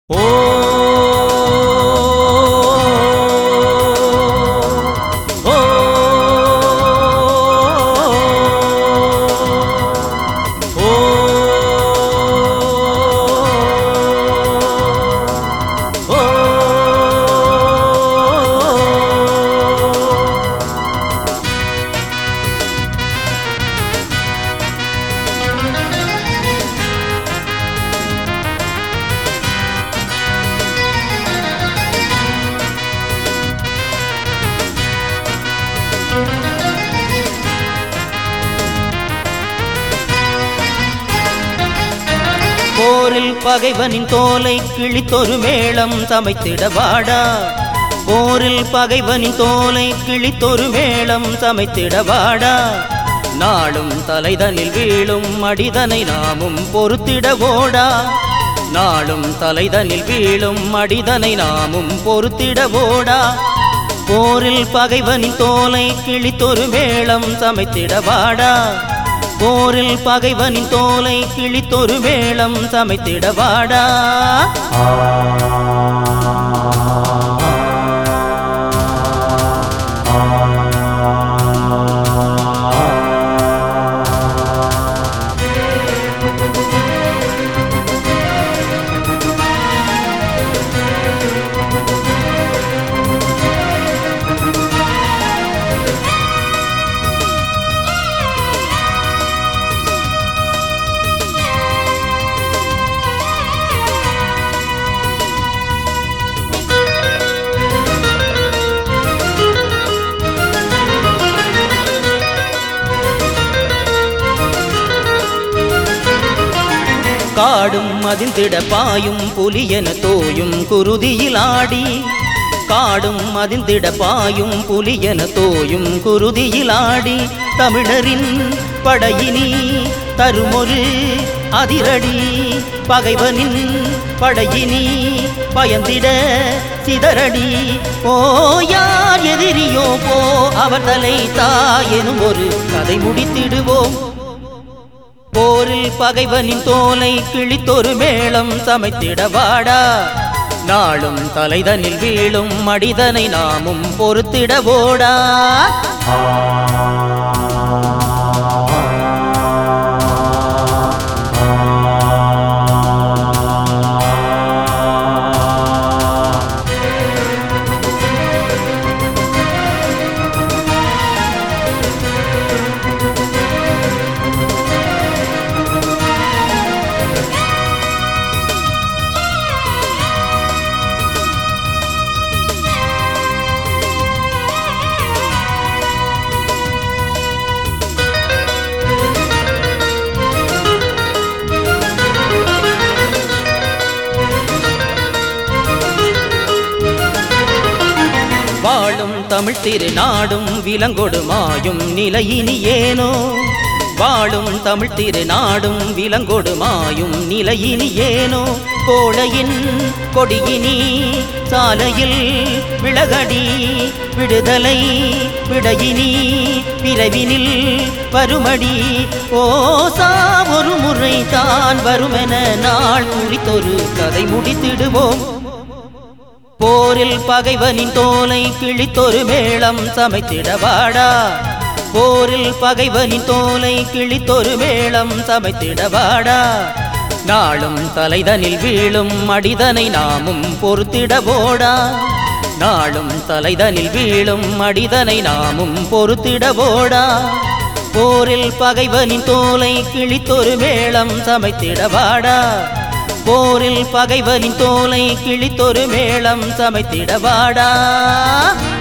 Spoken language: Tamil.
ஓ ஓ ஓ ஓ போரில் பகைவனின் தோலை கிழித்தொரு மேளம் சமைத்திட வாடா போரில் பகைவனின் தோலை கிழித்தொரு மேளம் சமைத்திட வாடா நாளும் தலைதனில் வீழும் மடிதனை நாமும் பொறுத்திட ஓடா நாளும் தலைதனில் வீழும் மடிதனை நாமும் பொறுத்திட ஓடா போரில் பகைவனின் தோலை கிழித்தொரு மேளம் சமைத்திட வாடா போரில் பகைவனின் தோலை கிழித்தொரு மேளம் சமைத்திட வாடா காடும் மதிந்திட பாயும் புலியன தோயும் குருதியில் ஆடி காடும் மதிந்திட பாயும் புலியன தோயும் குருதியில் ஆடி தமிழரின் படையினி தருமொரு அதிரடி பகைவனின் படையினி பயந்திட சிதறடி ஓ யார் எதிரியோ போ அவர் தலை தாயெனும் ஒரு கதை முடித்திடுவோம் போரில் பகைவனின் தோலை கிழித்தொரு மேளம் சமைத்திட வாடா நாளும் தலைதனில் வீழும் மடிதனை நாமும் பொறுத்திட ஓடா வாழும் தமிழ் திருநாடும் விலங்கொடுமாயும் நிலையினி ஏனோ வாழும் தமிழ் திருநாடும் விலங்கொடுமாயும் நிலையினி ஏனோ கோடையின் கொடியினி சாலையில் விலகடி விடுதலை விடையினி பிறவினில் வருமடி ஓசா ஒரு முறை தான் வருமென நாள் குறித்தொரு கதை முடித்திடுவோம் போரில் பகைவனின் தோலை கிழித்தொரு மேளம் சமைத்திட வாடா போரில் பகைவனின் தோலை கிழித்தொரு மேளம் சமைத்திட வாடா நாளும் தலைதனில் வீழும் மடிதனை நாமும் பொறுத்திட ஓடா நாளும் தலைதனில் வீழும் மடிதனை நாமும் பொறுத்திட ஓடா போரில் பகைவனின் தோலை கிழித்தொரு மேளம் சமைத்திட வாடா போரில் பகைவனின் தோலை கிழித்தொரு மேளம் சமைத்திட வாடா